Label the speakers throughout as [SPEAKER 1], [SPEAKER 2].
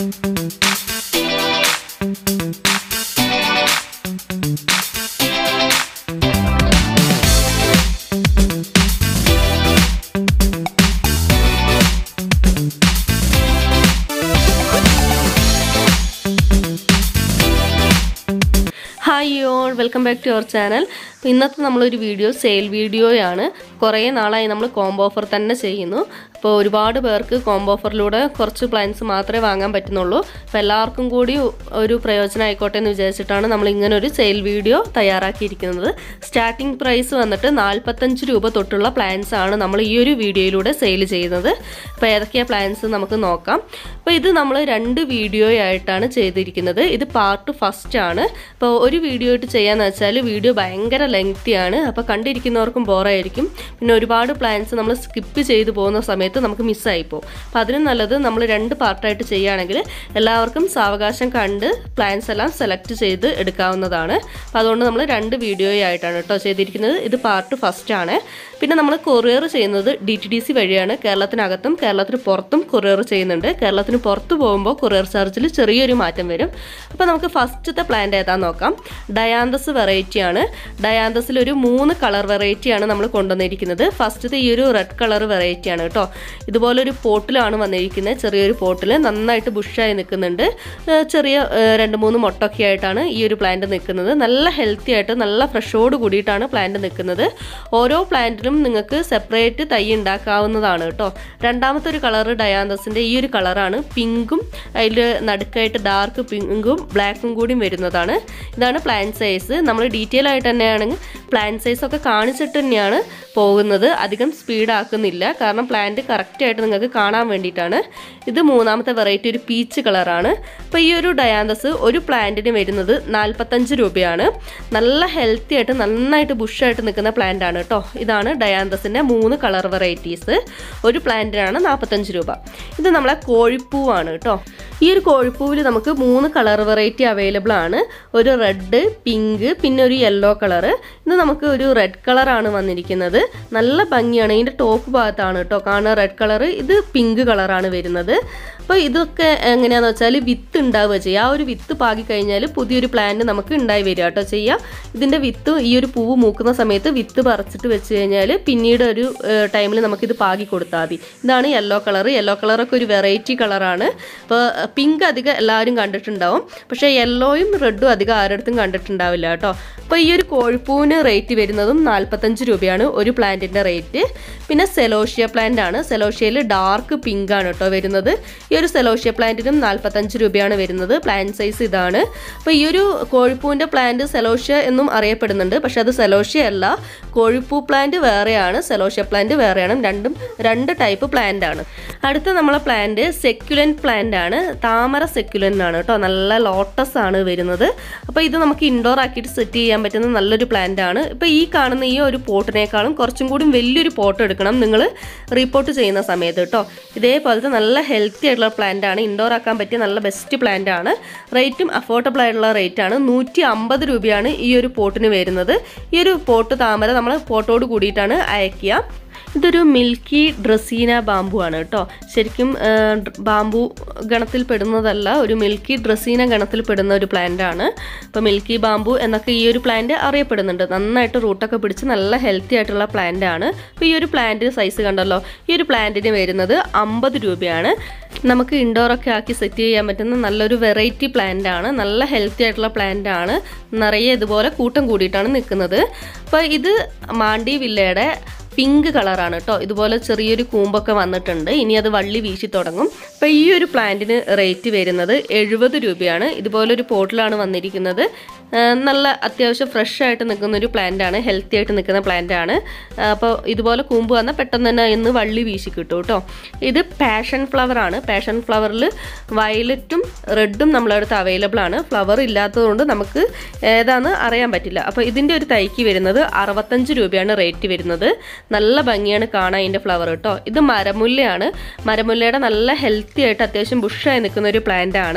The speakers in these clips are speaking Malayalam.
[SPEAKER 1] hi all welcome back to our channel അപ്പോൾ ഇന്നത്തെ നമ്മളൊരു വീഡിയോ സെയിൽ വീഡിയോയാണ് കുറേ നാളായി നമ്മൾ കോംബോ ഓഫർ തന്നെ ചെയ്യുന്നു അപ്പോൾ ഒരുപാട് പേർക്ക് കോംബോ ഓഫറിലൂടെ കുറച്ച് പ്ലാൻസ് മാത്രമേ വാങ്ങാൻ പറ്റുന്നുള്ളൂ അപ്പോൾ എല്ലാവർക്കും കൂടി ഒരു പ്രയോജനം ആയിക്കോട്ടെ എന്ന് വിചാരിച്ചിട്ടാണ് നമ്മൾ ഇങ്ങനെ ഒരു സെയിൽ വീഡിയോ തയ്യാറാക്കിയിരിക്കുന്നത് സ്റ്റാർട്ടിംഗ് പ്രൈസ് വന്നിട്ട് നാൽപ്പത്തഞ്ച് രൂപ തൊട്ടുള്ള പ്ലാൻസ് ആണ് നമ്മൾ ഈ ഒരു വീഡിയോയിലൂടെ സെയിൽ ചെയ്യുന്നത് അപ്പോൾ ഏതൊക്കെയാണ് പ്ലാൻസ് നമുക്ക് നോക്കാം അപ്പോൾ ഇത് നമ്മൾ രണ്ട് വീഡിയോ ആയിട്ടാണ് ചെയ്തിരിക്കുന്നത് ഇത് പാർട്ട് ഫസ്റ്റ് ആണ് അപ്പോൾ ഒരു വീഡിയോ ആയിട്ട് ചെയ്യാന്ന് വെച്ചാൽ വീഡിയോ ഭയങ്കര ലെങ്തി ആണ് അപ്പോൾ കണ്ടിരിക്കുന്നവർക്കും ബോറായിരിക്കും പിന്നെ ഒരുപാട് പ്ലാൻസ് നമ്മൾ സ്കിപ്പ് ചെയ്തു പോകുന്ന സമയത്ത് നമുക്ക് മിസ്സായി പോകും അപ്പോൾ അതിനും നല്ലത് നമ്മൾ രണ്ട് പാർട്ടായിട്ട് ചെയ്യുകയാണെങ്കിൽ എല്ലാവർക്കും സാവകാശം കണ്ട് പ്ലാൻസ് എല്ലാം സെലക്ട് ചെയ്ത് എടുക്കാവുന്നതാണ് അപ്പോൾ അതുകൊണ്ട് നമ്മൾ രണ്ട് വീഡിയോ ആയിട്ടാണ് കേട്ടോ ചെയ്തിരിക്കുന്നത് ഇത് പാർട്ട് ഫസ്റ്റ് ആണ് പിന്നെ നമ്മൾ കൊറിയർ ചെയ്യുന്നത് ഡി ടി ഡി സി വഴിയാണ് കേരളത്തിനകത്തും കേരളത്തിന് പുറത്തും കൊറിയർ ചെയ്യുന്നുണ്ട് കേരളത്തിന് പുറത്ത് പോകുമ്പോൾ കൊറിയർ ചാർജിൽ ചെറിയൊരു മാറ്റം വരും അപ്പോൾ നമുക്ക് ഫസ്റ്റത്തെ പ്ലാന്റ് ഏതാന്ന് നോക്കാം ഡയാന്തസ് വെറൈറ്റി ആണ് ഡയാന്തസിൽ ഒരു മൂന്ന് കളർ വെറൈറ്റിയാണ് നമ്മൾ കൊണ്ടുവന്നിരിക്കുന്നത് ഫസ്റ്റത്തെ ഈ ഒരു റെഡ് കളർ വെറൈറ്റി ആണ് കേട്ടോ ഇതുപോലൊരു പോട്ടിലാണ് വന്നിരിക്കുന്നത് ചെറിയൊരു പോട്ടിൽ നന്നായിട്ട് ബുഷായി നിൽക്കുന്നുണ്ട് ഏഹ് ചെറിയ ഏഹ് രണ്ട് മൂന്ന് മൊട്ടൊക്കെ ആയിട്ടാണ് ഈ ഒരു പ്ലാന്റ് നിൽക്കുന്നത് നല്ല ഹെൽത്തി ആയിട്ട് നല്ല ഫ്രഷോട് കൂടിയിട്ടാണ് പ്ലാന്റ് നിൽക്കുന്നത് ഓരോ പ്ലാന്റിനും നിങ്ങൾക്ക് സെപ്പറേറ്റ് തൈ ഉണ്ടാക്കാവുന്നതാണ് കേട്ടോ രണ്ടാമത്തെ ഒരു കളർ ഡയാന്തസിൻ്റെ ഈ ഒരു കളറാണ് പിങ്കും അതിൽ നടുക്കായിട്ട് ഡാർക്ക് പിങ്കും ബ്ലാക്കും കൂടിയും വരുന്നതാണ് ഇതാണ് പ്ലാൻ സൈസ് നമ്മൾ ഡീറ്റെയിൽ ആയിട്ട് തന്നെയാണെങ്കിൽ പ്ലാൻ സൈസ് ഒക്കെ കാണിച്ചിട്ട് തന്നെയാണ് പോകുന്നത് അധികം സ്പീഡ് ആക്കുന്നില്ല കാരണം പ്ലാന്റ് കറക്റ്റായിട്ട് നിങ്ങൾക്ക് കാണാൻ വേണ്ടിയിട്ടാണ് ഇത് മൂന്നാമത്തെ വെറൈറ്റി ഒരു പീച്ച് കളറാണ് അപ്പോൾ ഈ ഒരു ഡയാന്തസ് ഒരു പ്ലാന്റിന് വരുന്നത് നാൽപ്പത്തഞ്ച് രൂപയാണ് നല്ല ഹെൽത്തി ആയിട്ട് നന്നായിട്ട് ബുഷായിട്ട് നിൽക്കുന്ന പ്ലാന്റ് ആണ് കേട്ടോ ഇതാണ് ഡയാന്തസിൻ്റെ മൂന്ന് കളർ വെറൈറ്റീസ് ഒരു പ്ലാന്റിനാണ് നാൽപ്പത്തഞ്ച് രൂപ ഇത് നമ്മളെ കോഴിപ്പൂവാണ് കേട്ടോ ഈ ഒരു കോഴിപ്പൂവിൽ നമുക്ക് മൂന്ന് കളർ വെറൈറ്റി അവൈലബിൾ ആണ് ഒരു റെഡ് പിങ്ക് പിന്നെ ഒരു യെല്ലോ കളറ് ഇത് നമുക്ക് ഒരു റെഡ് കളറാണ് വന്നിരിക്കുന്നത് നല്ല ഭംഗിയാണ് ഇതിൻ്റെ ടോപ്പ് ഭാഗത്താണ് കേട്ടോ കാണുക റെഡ് കളറ് ഇത് പിങ്ക് കളറാണ് വരുന്നത് അപ്പോൾ ഇതൊക്കെ എങ്ങനെയാണെന്ന് വെച്ചാൽ വിത്ത് ഉണ്ടാവുക ചെയ്യുക ആ ഒരു വിത്ത് പാകി കഴിഞ്ഞാൽ പുതിയൊരു പ്ലാന്റ് നമുക്ക് ഉണ്ടായി വരിക കേട്ടോ ചെയ്യാം ഇതിൻ്റെ വിത്ത് ഈ ഒരു പൂവ് മൂക്കുന്ന സമയത്ത് വിത്ത് പറിച്ചിട്ട് വെച്ച് കഴിഞ്ഞാൽ പിന്നീട് ഒരു ടൈമിൽ നമുക്കിത് പാകി കൊടുത്താൽ മതി ഇതാണ് യെല്ലോ കളർ യെല്ലോ കളറൊക്കെ ഒരു വെറൈറ്റി കളറാണ് അപ്പോൾ പിങ്ക് അധികം എല്ലാവരും കണ്ടിട്ടുണ്ടാവും പക്ഷേ യെല്ലോയും റെഡും അധികം ആരുടെടുത്തും കണ്ടിട്ടുണ്ടാവില്ല കേട്ടോ അപ്പോൾ ഈ ഒരു കോഴിപ്പൂവിന് റേറ്റ് വരുന്നതും നാൽപ്പത്തഞ്ച് രൂപയാണ് ഒരു പ്ലാന്റിൻ്റെ റേറ്റ് പിന്നെ സെലോഷ്യ പ്ലാന്റ് ആണ് സെലോഷ്യയിൽ ഡാർക്ക് പിങ്ക് ആണ് കേട്ടോ വരുന്നത് ഈ ഒരു സെലോഷ്യ പ്ലാന്റിനും നാൽപ്പത്തഞ്ച് രൂപയാണ് വരുന്നത് പ്ലാന്റ് സൈസ് ഇതാണ് അപ്പോൾ ഈ ഒരു കോഴിപ്പൂവിൻ്റെ പ്ലാന്റ് സെലോഷ്യ എന്നും അറിയപ്പെടുന്നുണ്ട് പക്ഷെ അത് സെലോഷ്യ അല്ല കോഴിപ്പൂ പ്ലാന്റ് വേറെയാണ് സെലോഷ്യ പ്ലാന്റ് വേറെയാണ് രണ്ടും രണ്ട് ടൈപ്പ് പ്ലാന്റ് ആണ് അടുത്ത നമ്മളെ പ്ലാന്റ് സെക്യുലൻറ്റ് പ്ലാന്റ് ആണ് താമര സെക്യുലൻ്റ് ആണ് കേട്ടോ നല്ല ലോട്ടസ് ആണ് വരുന്നത് അപ്പോൾ ഇത് നമുക്ക് ഇൻഡോർ ആക്കിയിട്ട് സെറ്റ് ചെയ്യാൻ പറ്റുന്ന നല്ലൊരു പ്ലാന്റ് ആണ് ഇപ്പോൾ ഈ കാണുന്ന ഈ ഒരു പോട്ടിനേക്കാളും കുറച്ചും കൂടി വലിയൊരു പോട്ട് എടുക്കണം നിങ്ങൾ റിപ്പോർട്ട് ചെയ്യുന്ന സമയത്ത് കേട്ടോ ഇതേപോലത്തെ നല്ല ഹെൽത്തി ആയിട്ടുള്ള പ്ലാന്റ് ആണ് ഇൻഡോർ ആക്കാൻ പറ്റിയ നല്ല ബെസ്റ്റ് പ്ലാന്റ് ആണ് റേറ്റും അഫോർഡബിൾ ആയിട്ടുള്ള റേറ്റ് ആണ് നൂറ്റി അമ്പത് രൂപയാണ് ഈ ഒരു പോട്ടിന് വരുന്നത് ഈ ഒരു പോട്ട് താമര നമ്മൾ പോട്ടോട് കൂടിയിട്ടാണ് അയക്കുക ഇതൊരു മിൽക്കി ഡ്രസീന ബാമ്പു ആണ് കേട്ടോ ശരിക്കും ആ, ഡ്ര- ബാമ്പു ഗണത്തിൽ പെടുന്നതല്ല ഒരു മിൽക്കി ഡ്രസീന ഗണത്തിൽ പെടുന്ന ഒരു പ്ലാന്റ് ആണ് അപ്പോൾ മിൽക്കി ബാമ്പു എന്നൊക്കെ ഈ ഒരു പ്ലാന്റ് അറിയപ്പെടുന്നുണ്ട് നന്നായിട്ട് റൂട്ടൊക്കെ പിടിച്ച് നല്ല ഹെൽത്തി ആയിട്ടുള്ള പ്ലാന്റ് ആണ് അപ്പോൾ ഈ ഒരു പ്ലാന്റ് സൈസ് കണ്ടല്ലോ ഈ ഒരു പ്ലാന്റിന് വരുന്നത് അമ്പത് രൂപയാണ് നമുക്ക് ഇൻഡോർ ഒക്കെ ആക്കി സെറ്റ് ചെയ്യാൻ പറ്റുന്ന നല്ലൊരു വെറൈറ്റി പ്ലാന്റ് ആണ് നല്ല ഹെൽത്തി ആയിട്ടുള്ള പ്ലാന്റ് ആണ് നിറയെ ഇതുപോലെ കൂട്ടം കൂടിയിട്ടാണ് നിൽക്കുന്നത് അപ്പോൾ ഇത് മാണ്ടി വില്ലയുടെ പിങ്ക് കളറാണ് കേട്ടോ ഇതുപോലെ ചെറിയൊരു കൂമ്പൊക്കെ വന്നിട്ടുണ്ട് ഇനി അത് വള്ളി വീശി തുടങ്ങും അപ്പോൾ ഈ ഒരു പ്ലാന്റിന് റേറ്റ് വരുന്നത് എഴുപത് രൂപയാണ് ഇതുപോലൊരു പോട്ടിലാണ് വന്നിരിക്കുന്നത് ആ, നല്ല അത്യാവശ്യം ഫ്രഷ് ആയിട്ട് നിൽക്കുന്ന ഒരു പ്ലാന്റ് ആണ് ഹെൽത്തി ആയിട്ട് നിൽക്കുന്ന പ്ലാന്റ് ആണ് അപ്പോൾ ഇതുപോലെ കൂമ്പ് വന്നാൽ പെട്ടെന്ന് തന്നെ ഇന്ന് വള്ളി വീശി കിട്ടും കേട്ടോ ഇത് പാഷൻ ഫ്ലവർ ആണ് പാഷൻ ഫ്ലവറിൽ വയലറ്റും റെഡും നമ്മളടുത്ത് അവൈലബിൾ ആണ് ഫ്ലവർ ഇല്ലാത്തതുകൊണ്ട് നമുക്ക് ഏതാന്ന് അറിയാൻ പറ്റില്ല അപ്പോൾ ഇതിൻ്റെ ഒരു തൈക്ക് വരുന്നത് അറുപത്തഞ്ച് രൂപയാണ് റേറ്റ് വരുന്നത് നല്ല ഭംഗിയാണ് കാണാൻ ഇതിൻ്റെ ഫ്ലവർ കേട്ടോ ഇത് മരമുല്ലയാണ് മരമുല്ലയുടെ നല്ല ഹെൽത്തി ആയിട്ട് അത്യാവശ്യം ബുഷായി നിൽക്കുന്ന ഒരു പ്ലാന്റ് ആണ്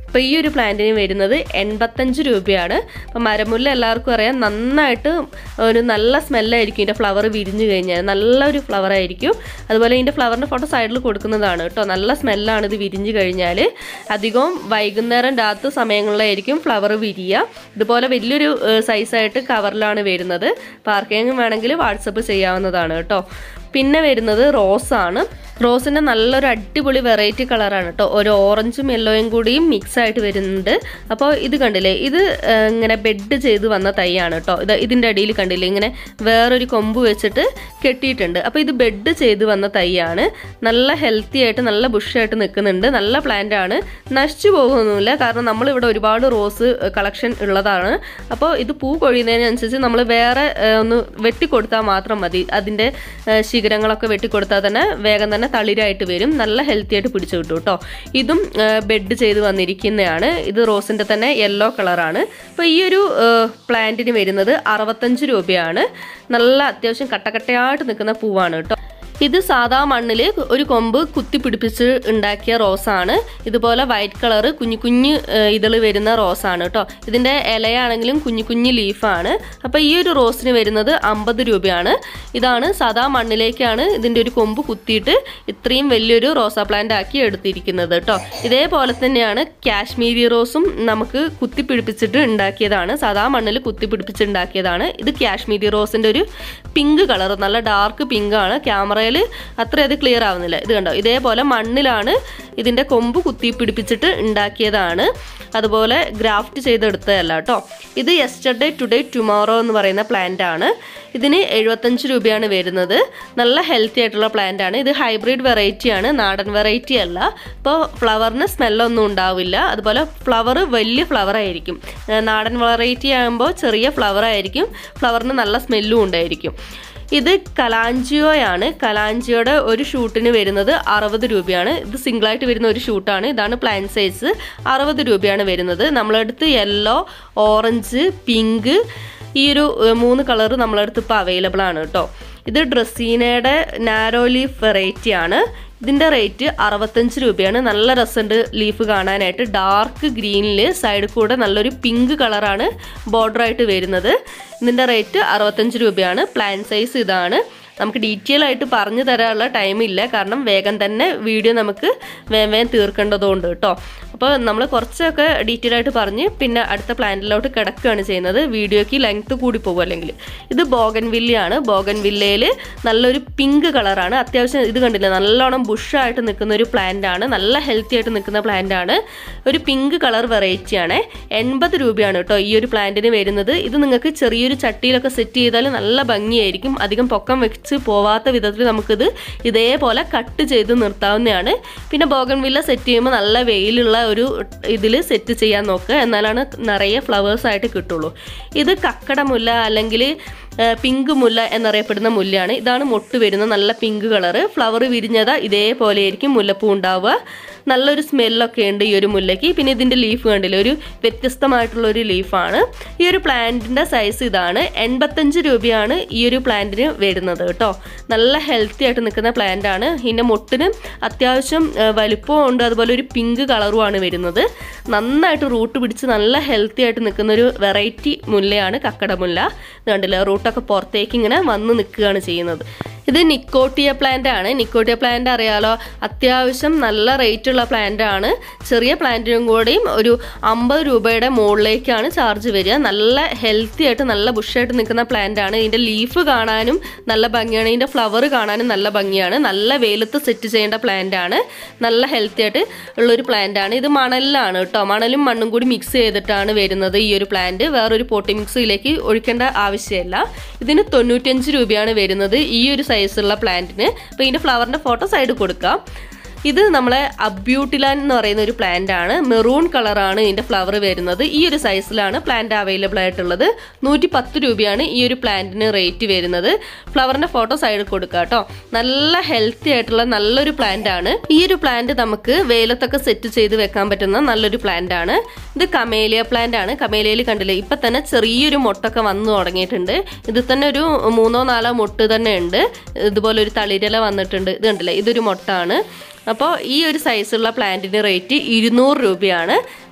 [SPEAKER 1] അപ്പോൾ ഈ ഒരു പ്ലാന്റിന് വരുന്നത് എൺപത്തഞ്ച് രൂപയാണ് അപ്പോൾ മരമുല്ല എല്ലാവർക്കും അറിയാം നന്നായിട്ട് ഒരു നല്ല സ്മെല്ലായിരിക്കും ഇതിൻ്റെ ഫ്ലവർ വിരിഞ്ഞു കഴിഞ്ഞാൽ നല്ലൊരു ഫ്ലവർ ആയിരിക്കും അതുപോലെ ഇതിൻ്റെ ഫ്ലവറിൻ്റെ ഫോട്ടോ സൈഡിൽ കൊടുക്കുന്നതാണ് കേട്ടോ നല്ല സ്മെല്ലാണ് ഇത് വിരിഞ്ഞു കഴിഞ്ഞാൽ അധികവും വൈകുന്നേരം രാത്രി സമയങ്ങളിലായിരിക്കും ഫ്ലവർ വിരിയുക ഇതുപോലെ വലിയൊരു സൈസായിട്ട് കവറിലാണ് വരുന്നത് അപ്പോൾ ആർക്കെങ്കിലും വേണമെങ്കിൽ വാട്സപ്പ് ചെയ്യാവുന്നതാണ് കേട്ടോ പിന്നെ വരുന്നത് റോസാണ് റോസിൻ്റെ നല്ലൊരു അടിപൊളി വെറൈറ്റി കളറാണ് കേട്ടോ ഒരു ഓറഞ്ചും യെല്ലോയും കൂടിയും മിക്സ് ആയിട്ട് വരുന്നുണ്ട് അപ്പോൾ ഇത് കണ്ടില്ലേ ഇത് ആ, ഇങ്ങനെ ബെഡ് ചെയ്ത് വന്ന തൈയാണ് കേട്ടോ ഇത് ഇതിൻ്റെ അടിയിൽ കണ്ടില്ലേ ഇങ്ങനെ വേറൊരു കൊമ്പ് വെച്ചിട്ട് കെട്ടിയിട്ടുണ്ട് അപ്പോൾ ഇത് ബെഡ് ചെയ്ത് വന്ന തൈയാണ് നല്ല ഹെൽത്തി ആയിട്ട് നല്ല ബുഷായിട്ട് നിൽക്കുന്നുണ്ട് നല്ല പ്ലാന്റ് ആണ് നശിച്ചു പോകുന്നൊന്നുമില്ല കാരണം നമ്മളിവിടെ ഒരുപാട് റോസ് കളക്ഷൻ ഉള്ളതാണ് അപ്പോൾ ഇത് പൂ കൊഴിയുന്നതിനനുസരിച്ച് നമ്മൾ വേറെ ആ, ഒന്ന് വെട്ടിക്കൊടുത്താൽ മാത്രം മതി അതിൻ്റെ ആ, ശിഖരങ്ങളൊക്കെ വെട്ടിക്കൊടുത്താൽ തന്നെ വേഗം തന്നെ തളിരായിട്ട് വരും നല്ല ഹെൽത്തി ആയിട്ട് പിടിച്ചു കിട്ടും കേട്ടോ ഇതും ബെഡ് ചെയ്ത് വന്നിരിക്കുന്നതാണ് ഇത് റോസിൻ്റെ തന്നെ യെല്ലോ കളറാണ് അപ്പോൾ ഈ ഒരു പ്ലാന്റിന് വരുന്നത് അറുപത്തഞ്ച് രൂപയാണ് നല്ല അത്യാവശ്യം കട്ടക്കട്ടയായിട്ട് നിൽക്കുന്ന പൂവാണ് കേട്ടോ ഇത് സാധാ മണ്ണിൽ ഒരു കൊമ്പ് കുത്തി പിടിപ്പിച്ച് ഉണ്ടാക്കിയ റോസാണ് ഇതുപോലെ വൈറ്റ് കളറ് കുഞ്ഞു കുഞ്ഞു ഇതൾ വരുന്ന റോസാണ് കേട്ടോ ഇതിൻ്റെ ഇലയാണെങ്കിലും കുഞ്ഞു കുഞ്ഞു ലീഫാണ് അപ്പോൾ ഈ ഒരു റോസിന് വരുന്നത് അമ്പത് രൂപയാണ് ഇതാണ് സാധാ മണ്ണിലേക്കാണ് ഇതിൻ്റെ ഒരു കൊമ്പ് കുത്തിയിട്ട് ഇത്രയും വലിയൊരു റോസാ പ്ലാന്റ് ആക്കി എടുത്തിരിക്കുന്നത് കേട്ടോ ഇതേപോലെ തന്നെയാണ് കാശ്മീരി റോസും നമുക്ക് കുത്തി പിടിപ്പിച്ചിട്ട് ഉണ്ടാക്കിയതാണ് സാധാ മണ്ണിൽ കുത്തി പിടിപ്പിച്ച് ഉണ്ടാക്കിയതാണ് ഇത് കാശ്മീരി റോസിൻ്റെ ഒരു പിങ്ക് കളർ നല്ല ഡാർക്ക് പിങ്ക് ആണ് ക്യാമറയിൽ അത്ര അത് ക്ലിയർ ആവുന്നില്ല ഇത് കണ്ടോ ഇതേപോലെ മണ്ണിലാണ് ഇതിൻ്റെ കൊമ്പ് കുത്തി പിടിപ്പിച്ചിട്ട് ഉണ്ടാക്കിയതാണ് അതുപോലെ ഗ്രാഫ്റ്റ് ചെയ്തെടുത്തതല്ല കേട്ടോ ഇത് യെസ്റ്റർഡേ ടുഡേ ടുമോറോ എന്ന് പറയുന്ന പ്ലാന്റ് ആണ് ഇതിന് എഴുപത്തഞ്ച് രൂപയാണ് വരുന്നത് നല്ല ഹെൽത്തി ആയിട്ടുള്ള പ്ലാന്റ് ആണ് ഇത് ഹൈബ്രിഡ് വെറൈറ്റി ആണ് നാടൻ വെറൈറ്റി അല്ല അപ്പോൾ ഫ്ലവറിന് സ്മെല്ലൊന്നും ഉണ്ടാവില്ല അതുപോലെ ഫ്ലവർ വലിയ ഫ്ലവർ ആയിരിക്കും ഏഹ് നാടൻ വെറൈറ്റി ആകുമ്പോൾ ചെറിയ ഫ്ലവർ ആയിരിക്കും ഫ്ലവറിന് നല്ല സ്മെല്ലും ഉണ്ടായിരിക്കും ഇത് കലാഞ്ചിയോയാണ് കലാഞ്ചിയോയുടെ ഒരു ഷൂട്ടിന് വരുന്നത് അറുപത് രൂപയാണ് ഇത് സിംഗിളായിട്ട് വരുന്ന ഒരു ഷൂട്ടാണ് ഇതാണ് പ്ലാൻ സൈസ് അറുപത് രൂപയാണ് വരുന്നത് നമ്മളടുത്ത് യെല്ലോ ഓറഞ്ച് പിങ്ക് ഈ ഒരു ഏഹ്, മൂന്ന് കളർ നമ്മളടുത്ത് ഇപ്പോൾ അവൈലബിൾ ആണ് കേട്ടോ ഇത് ഡ്രസ്സീനയുടെ നാരോ ലീഫ് വെറൈറ്റി ആണ് ഇതിൻ്റെ റേറ്റ് അറുപത്തഞ്ച് രൂപയാണ് നല്ല രസമുണ്ട് ലീഫ് കാണാനായിട്ട് ഡാർക്ക് ഗ്രീനിൽ സൈഡിൽ കൂടെ നല്ലൊരു പിങ്ക് കളറാണ് ബോർഡറായിട്ട് വരുന്നത് ഇതിൻ്റെ റേറ്റ് അറുപത്തഞ്ച് രൂപയാണ് പ്ലാൻ സൈസ് ഇതാണ് നമുക്ക് ഡീറ്റെയിൽ ആയിട്ട് പറഞ്ഞു തരാനുള്ള ടൈമില്ല കാരണം വേഗം തന്നെ വീഡിയോ നമുക്ക് വേഗം വേഗം തീർക്കേണ്ടതുകൊണ്ട് കേട്ടോ അപ്പോൾ നമ്മൾ കുറച്ചൊക്കെ ഡീറ്റെയിൽ ആയിട്ട് പറഞ്ഞ് പിന്നെ അടുത്ത പ്ലാന്റിലോട്ട് കിടക്കുകയാണ് ചെയ്യുന്നത് വീഡിയോയ്ക്ക് ലെങ്ത് കൂടി പോകും അല്ലെങ്കിൽ ഇത് ബോഗൻ വില്ലയാണ് ബോഗൻ വില്ലയിൽ നല്ലൊരു പിങ്ക് കളറാണ് അത്യാവശ്യം ഇത് കണ്ടില്ല നല്ലോണം ബുഷായിട്ട് നിൽക്കുന്ന ഒരു പ്ലാന്റ് ആണ് നല്ല ഹെൽത്തി ആയിട്ട് നിൽക്കുന്ന പ്ലാന്റ് ആണ് ഒരു പിങ്ക് കളർ വെറൈറ്റി ആണ് എൺപത് രൂപയാണ് കേട്ടോ ഈ ഒരു പ്ലാന്റിന് വരുന്നത് ഇത് നിങ്ങൾക്ക് ചെറിയൊരു ചട്ടിയിലൊക്കെ സെറ്റ് ചെയ്താൽ നല്ല ഭംഗിയായിരിക്കും അധികം പൊക്കം വെച്ച് പോവാത്ത വിധത്തിൽ നമുക്കിത് ഇതേപോലെ കട്ട് ചെയ്ത് നിർത്താവുന്നതാണ് പിന്നെ ബോഗൻ വില്ല സെറ്റ് ചെയ്യുമ്പോൾ നല്ല വെയിലുള്ള ഒരു ഇതിൽ സെറ്റ് ചെയ്യാൻ നോക്കുക എന്നാലാണ് നിറയെ ഫ്ലവേഴ്സ് ആയിട്ട് കിട്ടുള്ളൂ ഇത് കക്കട മുല്ല അല്ലെങ്കിൽ പിങ്ക് മുല്ല എന്നറിയപ്പെടുന്ന മുല്ലയാണ് ഇതാണ് മൊട്ട് വരുന്ന നല്ല പിങ്ക് കളറ് ഫ്ലവർ വിരിഞ്ഞതാ ഇതേപോലെ ആയിരിക്കും മുല്ലപ്പൂ ഉണ്ടാവുക നല്ലൊരു സ്മെല്ലൊക്കെ ഉണ്ട് ഈ ഒരു മുല്ലയ്ക്ക് പിന്നെ ഇതിൻ്റെ ലീഫ് കണ്ടില്ലേ ഒരു വ്യത്യസ്തമായിട്ടുള്ള ഒരു ലീഫാണ് ഈ ഒരു പ്ലാന്റിൻ്റെ സൈസ് ഇതാണ് എൺപത്തഞ്ച് രൂപയാണ് ഈ ഒരു പ്ലാന്റിന് വരുന്നത് കേട്ടോ നല്ല ഹെൽത്തി ആയിട്ട് നിൽക്കുന്ന പ്ലാന്റ് ആണ് ഇതിൻ്റെ മൊട്ടിന് അത്യാവശ്യം ആ, വലിപ്പവും ഉണ്ട് അതുപോലെ ഒരു പിങ്ക് കളറുമാണ് വരുന്നത് നന്നായിട്ട് റൂട്ട് പിടിച്ച് നല്ല ഹെൽത്തി ആയിട്ട് നിൽക്കുന്ന ഒരു വെറൈറ്റി മുല്ലയാണ് കക്കടമുല്ല ഇത് കണ്ടില്ലേ റൂട്ടൊക്കെ പുറത്തേക്ക് ഇങ്ങനെ വന്ന് നിൽക്കുകയാണ് ചെയ്യുന്നത് ഇത് നിക്കോട്ടിയ പ്ലാന്റ് ആണ് നിക്കോട്ടിയ പ്ലാന്റ് അറിയാലോ അത്യാവശ്യം നല്ല റേറ്റ് ഉള്ള പ്ലാന്റ് ആണ് ചെറിയ പ്ലാന്റിനും കൂടിയും ഒരു അമ്പത് രൂപയുടെ മുകളിലേക്കാണ് ചാർജ് വരിക നല്ല ഹെൽത്തി ആയിട്ട് നല്ല ബുഷായിട്ട് നിൽക്കുന്ന പ്ലാന്റ് ആണ് ഇതിൻ്റെ ലീഫ് കാണാനും നല്ല ഭംഗിയാണ് ഇതിൻ്റെ ഫ്ലവർ കാണാനും നല്ല ഭംഗിയാണ് നല്ല വെയിലത്ത് സെറ്റ് ചെയ്യേണ്ട പ്ലാന്റ് ആണ് നല്ല ഹെൽത്തി ആയിട്ട് ഉള്ളൊരു പ്ലാന്റ് ആണ് ഇത് മണലിലാണ് കേട്ടോ മണലും മണ്ണും കൂടി മിക്സ് ചെയ്തിട്ടാണ് വരുന്നത് ഈ ഒരു പ്ലാന്റ് വേറൊരു പോട്ടി മിക്സിയിലേക്ക് ഒഴിക്കേണ്ട ആവശ്യമില്ല ഇതിന് തൊണ്ണൂറ്റഞ്ച് രൂപയാണ് വരുന്നത് ഈ ഒരു സൈസുള്ള പ്ലാന്റിന് അപ്പോൾ ഇതിൻ്റെ ഫ്ലവറിൻ്റെ ഫോട്ടോ സൈഡ് കൊടുക്കാം ഇത് നമ്മളെ അബ്യൂട്ടിലാൻ എന്ന് പറയുന്ന ഒരു പ്ലാന്റ് ആണ് മെറൂൺ കളറാണ് ഇതിൻ്റെ ഫ്ലവർ വരുന്നത് ഈ ഒരു സൈസിലാണ് പ്ലാന്റ് അവൈലബിൾ ആയിട്ടുള്ളത് നൂറ്റി പത്ത് രൂപയാണ് ഈ ഒരു പ്ലാന്റിന് റേറ്റ് വരുന്നത് ഫ്ലവറിൻ്റെ ഫോട്ടോ സൈഡിൽ കൊടുക്കുക കേട്ടോ നല്ല ഹെൽത്തി ആയിട്ടുള്ള നല്ലൊരു പ്ലാന്റ് ആണ് ഈ ഒരു പ്ലാന്റ് നമുക്ക് വെയിലത്തൊക്കെ സെറ്റ് ചെയ്ത് വെക്കാൻ പറ്റുന്ന നല്ലൊരു പ്ലാന്റ് ആണ് ഇത് കമേലിയ പ്ലാന്റ് ആണ് കമേലിയയിൽ കണ്ടില്ലേ ഇപ്പം തന്നെ ചെറിയൊരു മൊട്ടൊക്കെ വന്നു തുടങ്ങിയിട്ടുണ്ട് ഇതിൽ തന്നെ ഒരു മൂന്നോ നാലോ മൊട്ട് തന്നെ ഉണ്ട് ഇതുപോലെ ഒരു തളിരില വന്നിട്ടുണ്ട് ഇത് കണ്ടില്ലേ ഇതൊരു മൊട്ടാണ് അപ്പോൾ ഈ ഒരു സൈസുള്ള പ്ലാന്റിൻ്റെ റേറ്റ് ഇരുന്നൂറ് രൂപയാണ്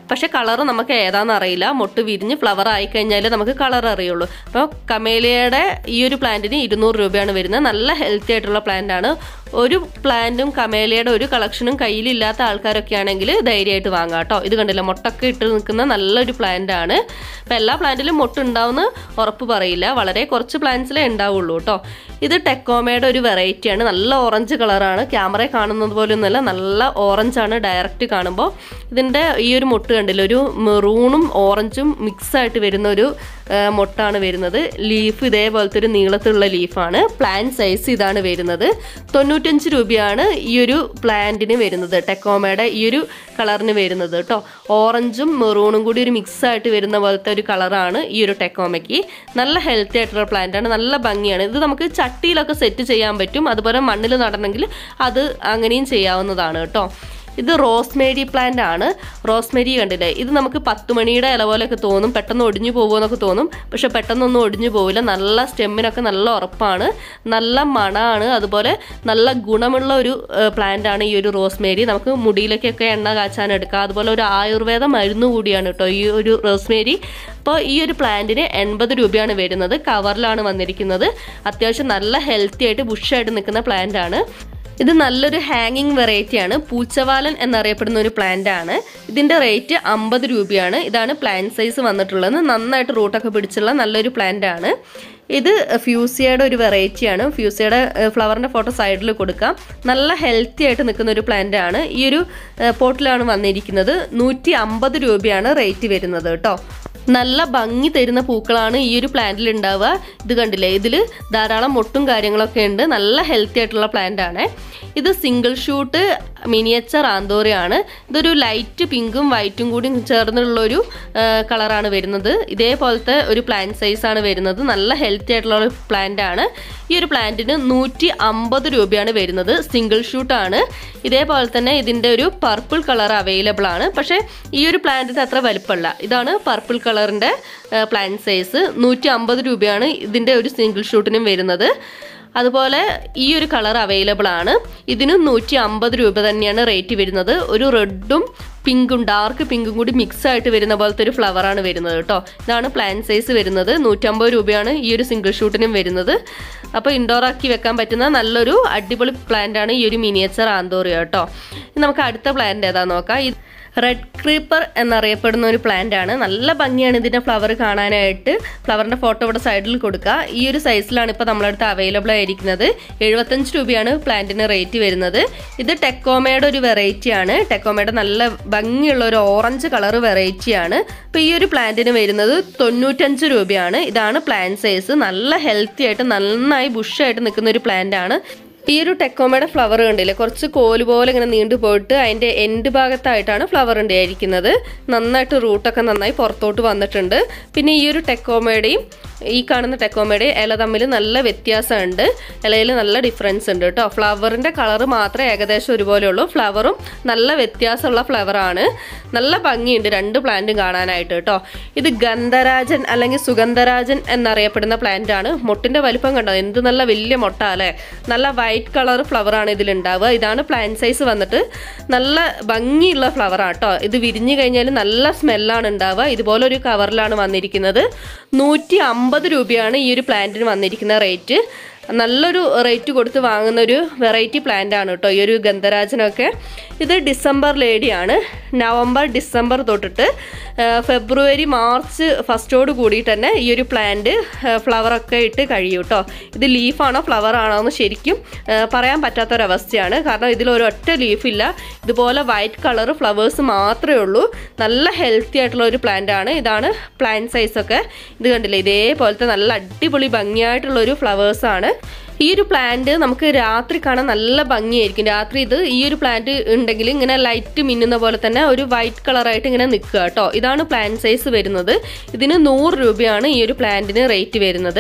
[SPEAKER 1] പക്ഷേ കളർ നമുക്ക് ഏതാണെന്ന് അറിയില്ല മൊട്ട് വിരിഞ്ഞ് ഫ്ലവർ ആയി കഴിഞ്ഞാൽ നമുക്ക് കളർ അറിയുള്ളൂ അപ്പോൾ കമേലിയയുടെ ഈ ഒരു പ്ലാന്റിന് ഇരുന്നൂറ് രൂപയാണ് വരുന്നത് നല്ല ഹെൽത്തി ആയിട്ടുള്ള പ്ലാന്റ് ആണ് ഒരു പ്ലാന്റും കമേലിയയുടെ ഒരു കളക്ഷനും കയ്യിലില്ലാത്ത ആൾക്കാരൊക്കെ ആണെങ്കിൽ ധൈര്യമായിട്ട് വാങ്ങാം കേട്ടോ ഇത് കണ്ടില്ല മുട്ടൊക്കെ ഇട്ട് നിൽക്കുന്ന നല്ലൊരു പ്ലാന്റ് ആണ് അപ്പം എല്ലാ പ്ലാന്റിലും മുട്ട ഉണ്ടാവുമെന്ന് ഉറപ്പ് പറയില്ല വളരെ കുറച്ച് പ്ലാന്റ്സിലേ ഉണ്ടാവുള്ളൂ കേട്ടോ ഇത് ടെക്കോമയുടെ ഒരു വെറൈറ്റിയാണ് നല്ല ഓറഞ്ച് കളറാണ് ക്യാമറയിൽ കാണുന്നത് പോലെയൊന്നുമല്ല നല്ല ഓറഞ്ചാണ് ഡയറക്റ്റ് കാണുമ്പോൾ ഇതിൻ്റെ ഈ ഒരു മുട്ട് കണ്ടില്ല ഒരു മെറൂണും ഓറഞ്ചും മിക്സ് ആയിട്ട് വരുന്ന ഒരു ആ, മൊട്ടാണ് വരുന്നത് ലീഫ് ഇതേപോലത്തെ ഒരു നീളത്തിലുള്ള ലീഫാണ് പ്ലാൻ സൈസ് ഇതാണ് വരുന്നത് തൊണ്ണൂറ്റഞ്ച് രൂപയാണ് ഈ ഒരു പ്ലാന്റിന് വരുന്നത് ടെക്കോമയുടെ ഈ ഒരു കളറിന് വരുന്നത് കേട്ടോ ഓറഞ്ചും മെറൂണും കൂടി ഒരു മിക്സ് ആയിട്ട് വരുന്ന പോലത്തെ ഒരു കളറാണ് ഈ ഒരു ടെക്കോമയ്ക്ക് നല്ല ഹെൽത്തി ആയിട്ടുള്ള പ്ലാന്റ് ആണ് നല്ല ഭംഗിയാണ് ഇത് നമുക്ക് ചട്ടിയിലൊക്കെ സെറ്റ് ചെയ്യാൻ പറ്റും അതുപോലെ മണ്ണിൽ നടണമെങ്കിൽ അത് അങ്ങനെയും ചെയ്യാവുന്നതാണ് കേട്ടോ ഇത് റോസ്മേരി പ്ലാന്റ് ആണ് റോസ്മേരി കണ്ടില്ലേ ഇത് നമുക്ക് പത്ത് മണിയുടെ ഇല പോലെയൊക്കെ തോന്നും പെട്ടെന്ന് ഒടിഞ്ഞു പോകുമെന്നൊക്കെ തോന്നും പക്ഷെ പെട്ടെന്നൊന്നും ഒടിഞ്ഞു പോവില്ല നല്ല സ്റ്റെമ്മിനൊക്കെ നല്ല ഉറപ്പാണ് നല്ല മണമാണ് അതുപോലെ നല്ല ഗുണമുള്ള ഒരു പ്ലാന്റ് ആണ് ഈ ഒരു റോസ്മേരി നമുക്ക് മുടിയിലേക്കൊക്കെ എണ്ണ കാച്ചാൻ എടുക്കാം അതുപോലെ ഒരു ആയുർവേദ മരുന്ന് കൂടിയാണ് കേട്ടോ ഈ ഒരു റോസ്മേരി അപ്പോൾ ഈ ഒരു പ്ലാന്റിന് എൺപത് രൂപയാണ് വരുന്നത് കവറിലാണ് വന്നിരിക്കുന്നത് അത്യാവശ്യം നല്ല ഹെൽത്തി ആയിട്ട് ബുഷായിട്ട് നിൽക്കുന്ന പ്ലാന്റ് ആണ് ഇത് നല്ലൊരു ഹാങ്ങിങ് വെറൈറ്റിയാണ് പൂച്ചവാലൻ എന്നറിയപ്പെടുന്ന ഒരു പ്ലാന്റ് ആണ് ഇതിന്റെ റേറ്റ് അമ്പത് രൂപയാണ് ഇതാണ് പ്ലാന്റ് സൈസ് വന്നിട്ടുള്ളത് നന്നായിട്ട് റൂട്ടൊക്കെ പിടിച്ചുള്ള നല്ലൊരു പ്ലാന്റ് ആണ് ഇത് ഫ്യൂസിയയുടെ ഒരു വെറൈറ്റിയാണ് ഫ്യൂസിയയുടെ ഫ്ലവറിന്റെ ഫോട്ടോ സൈഡിൽ കൊടുക്കാം നല്ല ഹെൽത്തി ആയിട്ട് നിൽക്കുന്ന ഒരു പ്ലാന്റ് ആണ് ഈ ഒരു പോട്ടിലാണ് വന്നിരിക്കുന്നത് നൂറ്റി അമ്പത് രൂപയാണ് റേറ്റ് വരുന്നത് കേട്ടോ നല്ല ഭംഗി തരുന്ന പൂക്കളാണ് ഈ ഒരു പ്ലാന്റിൽ ഉണ്ടാവുക ഇത് കണ്ടില്ലേ ഇതിൽ ധാരാളം മൊട്ടും കാര്യങ്ങളൊക്കെ ഉണ്ട് നല്ല ഹെൽത്തി ആയിട്ടുള്ള പ്ലാന്റ് ആണ് ഇത് സിംഗിൾ ഷൂട്ട് മിനിയേച്ചർ ആന്തോറിയാണ് ഇതൊരു ലൈറ്റ് പിങ്കും വൈറ്റും കൂടി ചേർന്നുള്ളൊരു കളറാണ് വരുന്നത് ഇതേപോലത്തെ ഒരു പ്ലാന്റ് സൈസാണ് വരുന്നത് നല്ല ഹെൽത്തി ആയിട്ടുള്ള ഒരു പ്ലാന്റ് ആണ് ഈ ഒരു പ്ലാന്റിന് നൂറ്റി അമ്പത് രൂപയാണ് വരുന്നത് സിംഗിൾ ഷൂട്ടാണ് ഇതേപോലെ തന്നെ ഇതിൻ്റെ ഒരു പർപ്പിൾ കളർ അവൈലബിൾ ആണ് പക്ഷേ ഈ ഒരു പ്ലാന്റിന് അത്ര വലുപ്പമല്ല ഇതാണ് പർപ്പിൾ കളറിൻ്റെ പ്ലാന്റ് സൈസ് നൂറ്റി അമ്പത് രൂപയാണ് ഇതിൻ്റെ ഒരു സിംഗിൾ ഷൂട്ടിനും വരുന്നത് അതുപോലെ ഈ ഒരു കളർ അവൈലബിൾ ആണ് ഇതിന് നൂറ്റി അമ്പത് രൂപ തന്നെയാണ് റേറ്റ് വരുന്നത് ഒരു റെഡും പിങ്കും ഡാർക്ക് പിങ്കും കൂടി മിക്സ് ആയിട്ട് വരുന്ന പോലത്തെ ഒരു ഫ്ലവറാണ് വരുന്നത് കേട്ടോ ഇതാണ് പ്ലാൻ സൈസ് വരുന്നത് നൂറ്റമ്പത് രൂപയാണ് ഈ ഒരു സിംഗിൾ ഷൂട്ടിനും വരുന്നത് അപ്പോൾ ഇൻഡോർ ആക്കി വെക്കാൻ പറ്റുന്ന നല്ലൊരു അടിപൊളി പ്ലാന്റ് ആണ് ഈ ഒരു മിനിയേച്ചർ ആന്തോറിയ കേട്ടോ ഇനി നമുക്ക് അടുത്ത പ്ലാന്റ് ഏതാ നോക്കാം ഇത് റെഡ് ക്രീപ്പർ എന്നറിയപ്പെടുന്ന ഒരു പ്ലാന്റ് ആണ് നല്ല ഭംഗിയാണ് ഇതിൻ്റെ ഫ്ലവർ കാണാനായിട്ട് ഫ്ലവറിൻ്റെ ഫോട്ടോ ഇവിടെ സൈഡിൽ കൊടുക്കുക ഈ ഒരു സൈസിലാണ് ഇപ്പോൾ നമ്മളടുത്ത് അവൈലബിൾ ആയിരിക്കുന്നത് എഴുപത്തഞ്ച് രൂപയാണ് പ്ലാന്റിന് റേറ്റ് വരുന്നത് ഇത് ടെക്കോമയുടെ ഒരു വെറൈറ്റി ആണ് ടെക്കോമയുടെ നല്ല ഭംഗിയുള്ള ഒരു ഓറഞ്ച് കളർ വെറൈറ്റി ആണ് അപ്പോൾ ഈ ഒരു പ്ലാന്റിന് വരുന്നത് തൊണ്ണൂറ്റഞ്ച് രൂപയാണ് ഇതാണ് പ്ലാന്റ് സൈസ് നല്ല ഹെൽത്തി ആയിട്ട് നന്നായി ബുഷായിട്ട് നിൽക്കുന്ന ഒരു പ്ലാന്റ് ആണ് ഈ ഒരു ടെക്കോമയുടെ ഫ്ലവർ കണ്ടില്ലേ കുറച്ച് കോല് പോലെ ഇങ്ങനെ നീണ്ടു പോയിട്ട് അതിൻ്റെ എൻഡ് ഭാഗത്തായിട്ടാണ് ഫ്ലവർ ഉണ്ടായിരിക്കുന്നത് നന്നായിട്ട് റൂട്ടൊക്കെ നന്നായി പുറത്തോട്ട് വന്നിട്ടുണ്ട് പിന്നെ ഈ ഒരു ടെക്കോമയുടെയും ഈ കാണുന്ന ടെക്കോമയുടെയും ഇല തമ്മിൽ നല്ല വ്യത്യാസമുണ്ട് ഇലയിൽ നല്ല ഡിഫറൻസ് ഉണ്ട് കേട്ടോ ഫ്ലവറിൻ്റെ കളർ മാത്രമേ ഏകദേശം ഒരുപോലെ ഉള്ളൂ ഫ്ലവറും നല്ല വ്യത്യാസമുള്ള ഫ്ലവറാണ് നല്ല ഭംഗിയുണ്ട് രണ്ട് പ്ലാന്റും കാണാനായിട്ട് കേട്ടോ ഇത് ഗന്ധരാജൻ അല്ലെങ്കിൽ സുഗന്ധരാജൻ എന്നറിയപ്പെടുന്ന പ്ലാന്റ് ആണ് മൊട്ടിൻ്റെ വലിപ്പം കണ്ടോ എന്ത് നല്ല വലിയ മൊട്ട അല്ലേ നല്ല വൈറ്റ് കളർ ഫ്ലവറാണ് ഇതിലുണ്ടാവുക ഇതാണ് പ്ലാന്റ് സൈസ് വന്നിട്ട് നല്ല ഭംഗിയുള്ള ഫ്ലവറാണ് കേട്ടോ ഇത് വിരിഞ്ഞു കഴിഞ്ഞാൽ നല്ല സ്മെല്ലാണ് ഉണ്ടാവുക ഇതുപോലെ ഒരു കവറിലാണ് വന്നിരിക്കുന്നത് നൂറ്റി അമ്പത് രൂപയാണ് ഈ ഒരു പ്ലാന്റിന് വന്നിരിക്കുന്ന റേറ്റ് നല്ലൊരു റേറ്റ് കൊടുത്ത് വാങ്ങുന്ന ഒരു വെറൈറ്റി പ്ലാന്റ് ആണ് കേട്ടോ ഈ ഒരു ഗന്ധരാജനൊക്കെ ഇത് ഡിസംബർ ലേഡിയാണ് നവംബർ ഡിസംബർ തൊട്ടിട്ട് ആ, ഫെബ്രുവരി മാർച്ച് ഫസ്റ്റോട് കൂടിയിട്ട് തന്നെ ഈ ഒരു പ്ലാന്റ് ഫ്ലവറൊക്കെ ഇട്ട് കഴിയും കേട്ടോ ഇത് ലീഫാണോ ഫ്ലവർ ആണോ എന്ന് ശരിക്കും ആ, പറയാൻ പറ്റാത്തൊരവസ്ഥയാണ് കാരണം ഇതിൽ ഒരു ഒറ്റ ലീഫില്ല ഇതുപോലെ വൈറ്റ് കളർ ഫ്ലവേഴ്സ് മാത്രമേ ഉള്ളൂ നല്ല ഹെൽത്തി ആയിട്ടുള്ള ഒരു പ്ലാന്റ് ആണ് ഇതാണ് പ്ലാന്റ് സൈസൊക്കെ ഇത് കണ്ടില്ലേ ഇതേപോലത്തെ നല്ല അടിപൊളി ഭംഗിയായിട്ടുള്ള ഒരു ഫ്ലവേഴ്സ് ആണ് ഈ ഒരു പ്ലാന്റ് നമുക്ക് രാത്രി കാണാൻ നല്ല ഭംഗിയായിരിക്കും രാത്രി ഇത് ഈ ഒരു പ്ലാന്റ് ഉണ്ടെങ്കിൽ ഇങ്ങനെ ലൈറ്റ് മിന്നുന്ന പോലെ തന്നെ ഒരു വൈറ്റ് കളറായിട്ട് ഇങ്ങനെ നിൽക്കുക കേട്ടോ ഇതാണ് പ്ലാന്റ് സൈസ് വരുന്നത് ഇതിന് നൂറ് രൂപയാണ് ഈ ഒരു പ്ലാന്റിന് റേറ്റ് വരുന്നത്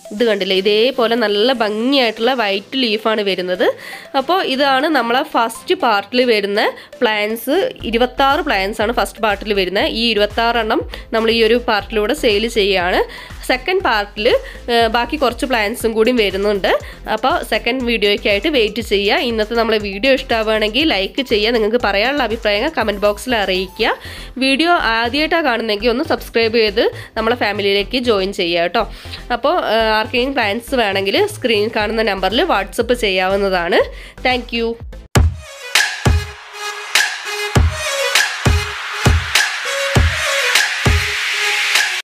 [SPEAKER 1] ഇത് കണ്ടില്ലേ ഇതേപോലെ നല്ല ഭംഗിയായിട്ടുള്ള വൈറ്റ് ലീഫാണ് വരുന്നത് അപ്പോൾ ഇതാണ് നമ്മളെ ഫസ്റ്റ് പാർട്ടിൽ വരുന്ന പ്ലാന്റ്സ് ഇരുപത്താറ് പ്ലാന്റ്സ് ആണ് ഫസ്റ്റ് പാർട്ടിൽ വരുന്നത് ഈ ഇരുപത്താറെണ്ണം നമ്മൾ ഈ ഒരു പാർട്ടിലൂടെ സെയിൽ ചെയ്യുകയാണ് സെക്കൻഡ് പാർട്ടിൽ ബാക്കി കുറച്ച് പ്ലാൻസും കൂടി വരുന്നുണ്ട് അപ്പോൾ സെക്കൻഡ് വീഡിയോയ്ക്കായിട്ട് വെയിറ്റ് ചെയ്യുക ഇന്നത്തെ നമ്മളെ വീഡിയോ ഇഷ്ടമാവുകയാണെങ്കിൽ ലൈക്ക് ചെയ്യുക നിങ്ങൾക്ക് പറയാനുള്ള അഭിപ്രായങ്ങൾ കമൻറ്റ് ബോക്സിൽ അറിയിക്കുക വീഡിയോ ആദ്യമായിട്ടാണ് കാണുന്നതെങ്കിൽ ഒന്ന് സബ്സ്ക്രൈബ് ചെയ്ത് നമ്മളെ ഫാമിലിയിലേക്ക് ജോയിൻ ചെയ്യുക കേട്ടോ അപ്പോൾ ആർക്കെങ്കിലും പ്ലാൻസ് വേണമെങ്കിൽ സ്ക്രീൻ കാണുന്ന നമ്പറിൽ വാട്സപ്പ് ചെയ്യാവുന്നതാണ് താങ്ക്